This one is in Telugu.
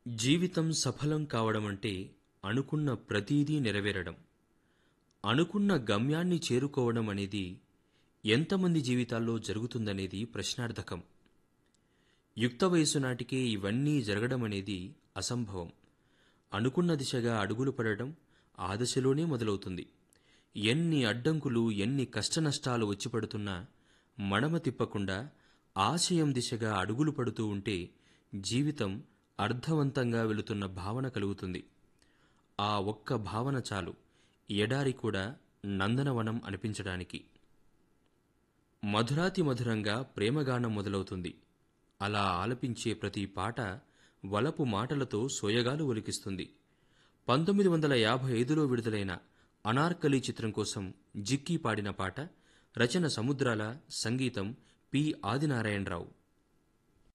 జీవితం సఫలం కావడం అంటే అనుకున్న ప్రతీదీ నెరవేరడం అనుకున్న గమ్యాన్ని చేరుకోవడం అనేది ఎంతమంది జీవితాల్లో జరుగుతుందనేది ప్రశ్నార్థకం యుక్త వయసు నాటికే ఇవన్నీ జరగడం అనేది అసంభవం అనుకున్న దిశగా అడుగులు పడడం ఆ దశలోనే మొదలవుతుంది ఎన్ని అడ్డంకులు ఎన్ని కష్టనష్టాలు వచ్చి పడుతున్నా మడమ తిప్పకుండా ఆశయం దిశగా అడుగులు పడుతూ ఉంటే జీవితం అర్థవంతంగా వెళుతున్న భావన కలుగుతుంది ఆ ఒక్క భావన చాలు ఎడారి కూడా నందనవనం అనిపించడానికి మధురాతి మధురంగా ప్రేమగానం మొదలవుతుంది అలా ఆలపించే ప్రతి పాట వలపు మాటలతో సోయగాలు ఒలికిస్తుంది పంతొమ్మిది వందల యాభై ఐదులో విడుదలైన అనార్కలి చిత్రం కోసం జిక్కీ పాడిన పాట రచన సముద్రాల సంగీతం పి ఆదినారాయణరావు